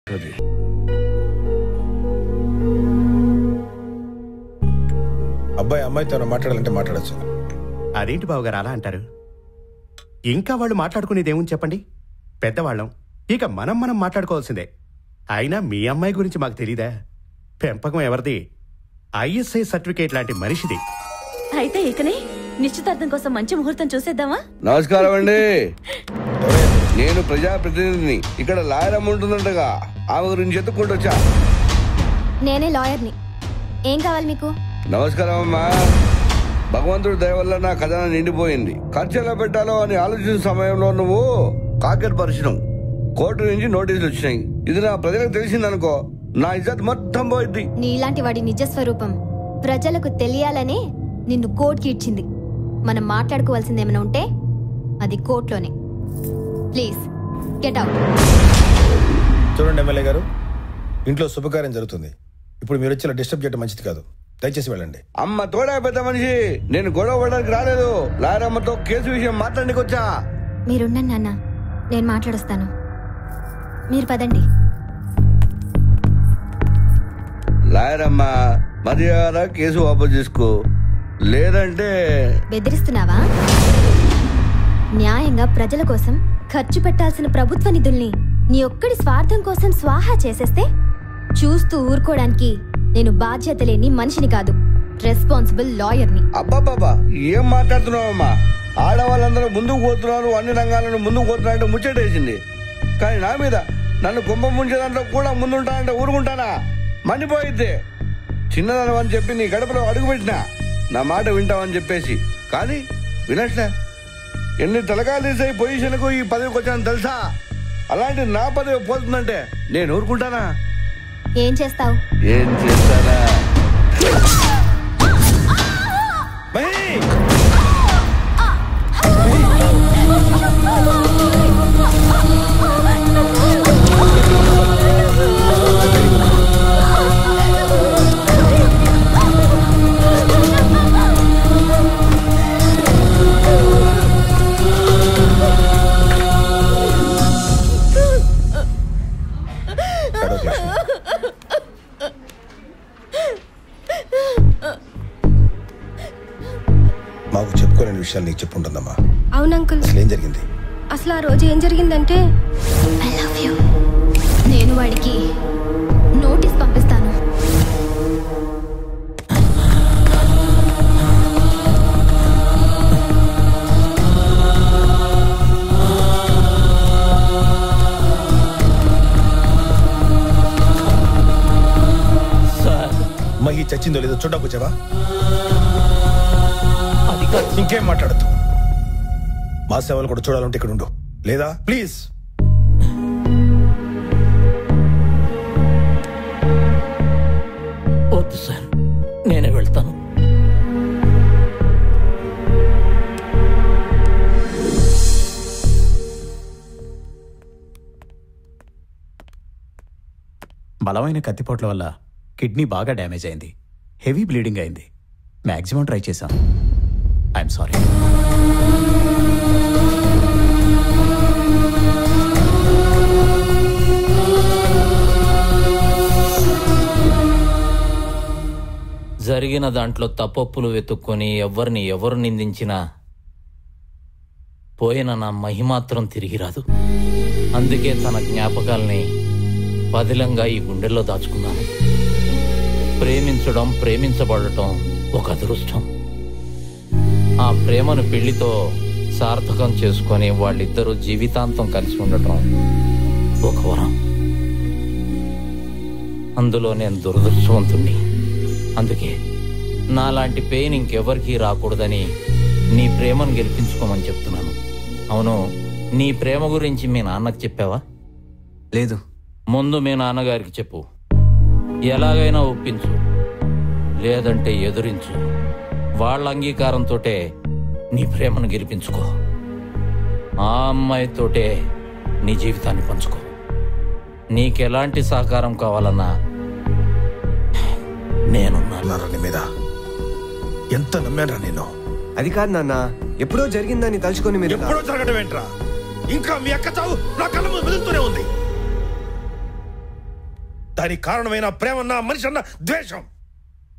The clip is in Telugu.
అది అబ్బాయి అమ్మాయితో ఏమైనా మాట్లాడాలంటే మాట్లాడచ్చు అదేంటి బావగారు అలా అంటారు ఇంకా వాళ్ళు మాట్లాడుకునేది ఏముంది చెప్పండి పెద్దవాళ్ళం ఇక మనం మనం మాట్లాడుకోవాల్సిందే అయినా మీ అమ్మాయి గురించి మాకు తెలీదా పెంపకం ఎవరిది ఐఎస్ఐ సర్టిఫికేట్ లాంటి మనిషిది అయితే ఇకనే నిశ్చితార్థం కోసం మంచి ముహూర్తం చూసేద్దామా నమస్కారం అండి నేను ప్రజాప్రతినిధిని ఇక్కడ లాయరం ఉంటుందంటగా ఆమె గురించి ఎత్తుక్కుంటూ వచ్చా నేనే లాయర్ని ఏం కావాలి మీకు నమస్కారం అమ్మా భగవంతుడి దయ వల్ల నా ఖజానా నిండిపోయింది ఖర్చు ఎలా పెట్టాలో అని ఆలోచించిన సమయంలో నువ్వు కాకెట్ పరిచయం కోర్టు నుంచి నోటీసులు వచ్చినాయి ఇది నా ప్రజలకు తెలిసిందనుకో నా ఇజ్జత్ మొత్తం పోయింది నీలాంటి వాడి నిజ స్వరూపం ప్రజలకు తెలియాలనే నిన్ను కోర్టుకి ఇచ్చింది మనం మాట్లాడుకోవాల్సింది ఏమైనా ఉంటే అది కోర్టులోనే ప్లీజ్ గెట్ అవుట్ చూడండి ఎమ్మెల్యే గారు ఇంట్లో శుభకార్యం జరుగుతుంది ఇప్పుడు మీరు వచ్చి ఇలా డిస్టర్బ్ చేయడం మంచిది కాదు దయచేసి వెళ్ళండి అమ్మ తోడా పెద్ద మనిషి నేను గొడవ పడడానికి రాలేదు లాయరమ్మతో కేసు విషయం మాట్లాడడానికి వచ్చా మీరుండండి నాన్న నేను మాట్లాడొస్తాను మీరు పదండి లాయరమ్మ మర్యాద కేసు వాపసు చేసుకో లేదంటే బెదిరిస్తున్నావా న్యాయంగా ప్రజల కోసం ఖర్చు పెట్టాల్సిన ప్రభుత్వ నిధుల్ని నీ ఒక్కడి స్వార్థం కోసం స్వాహా చేసేస్తే చూస్తూ ఊరుకోవడానికి నేను బాధ్యత లేని మనిషిని కాదు రెస్పాన్సిబుల్ లాయర్ని అబ్బాబాబా ఏం మాట్లాడుతున్నావమ్మా ఆడవాళ్ళందరూ ముందుకు పోతున్నారు అన్ని రంగాలను ముందుకు పోతున్నారంటే ముచ్చటేసింది కానీ నా మీద నన్ను కుంభం ముంచే దాంట్లో కూడా ముందుంటానంటే ఊరుకుంటానా మండిపోయిద్ది చిన్నదనం అని చెప్పి నీ గడపలో అడుగుపెట్టినా నా మాట వింటావని చెప్పేసి కానీ వినట్లే ఎన్ని తలకాలు తీసే పొజిషన్కు ఈ పదవికి వచ్చాను తెలుసా అలాంటి నా పదవి పోతుందంటే నేను ఊరుకుంటానా ఏం చేస్తావు ఏం చేస్తానా మాకు చెప్పుకోలేని విషయాలు నీకు చెప్పుంటుందమ్మా అవును అంకుల్ అసలు ఏం జరిగింది అసలు ఆ రోజు ఏం జరిగిందంటే ఐ లవ్ యూ నేను వాడికి నోటీస్ పంపిస్తాను మహి చచ్చిందో లేదో చూడడానికి వచ్చావా ఇంకేం మాట్లాడద్దు మా సేవలు కూడా చూడాలంటే ఇక్కడ ఉండు లేదా ప్లీజ్ వద్దు సార్ నేనే వెళ్తాను బలమైన కత్తిపోట్ల వల్ల కిడ్నీ బాగా డ్యామేజ్ అయింది హెవీ బ్లీడింగ్ అయింది మ్యాక్సిమం ట్రై చేశాం ఐఎమ్ సారీ జరిగిన దాంట్లో తప్పొప్పులు వెతుక్కొని ఎవరిని ఎవరు నిందించినా పోయిన నా మహిమాత్రం తిరిగి రాదు అందుకే తన జ్ఞాపకాల్ని పదిలంగా ఈ గుండెల్లో దాచుకున్నాను ప్రేమించడం ప్రేమించబడటం ఒక అదృష్టం ఆ ప్రేమను పెళ్లితో సార్థకం చేసుకొని వాళ్ళిద్దరూ జీవితాంతం కలిసి ఉండటం ఒక వరం అందులో నేను దురదృష్టవంతుణ్ణి అందుకే నాలాంటి పెయిన్ ఇంకెవరికీ రాకూడదని నీ ప్రేమను గెలిపించుకోమని చెప్తున్నాను అవును నీ ప్రేమ గురించి మీ నాన్నకు చెప్పావా లేదు ముందు మీ నాన్నగారికి చెప్పు ఎలాగైనా ఒప్పించు లేదంటే ఎదురించు వాళ్ళ అంగీకారంతోటే నీ ప్రేమను గెలిపించుకో ఆ అమ్మాయితోటే నీ జీవితాన్ని పంచుకో నీకెలాంటి సహకారం కావాలన్నా నేనున్నాను నీ మీద ఎంత నమ్మారా నేను అది కాదు నాన్న ఎప్పుడో జరిగిందని తలుచుకొని మీరు ఇలా- ఎప్పుడో జరగడం ఏంట్రా ఇంకా మీ అక్క చావు నా కళ్ళ ముందు మెదులుతూనే ఉంది దానికి కారణమైన ప్రేమన్నా మనిషి అన్న ద్వేషం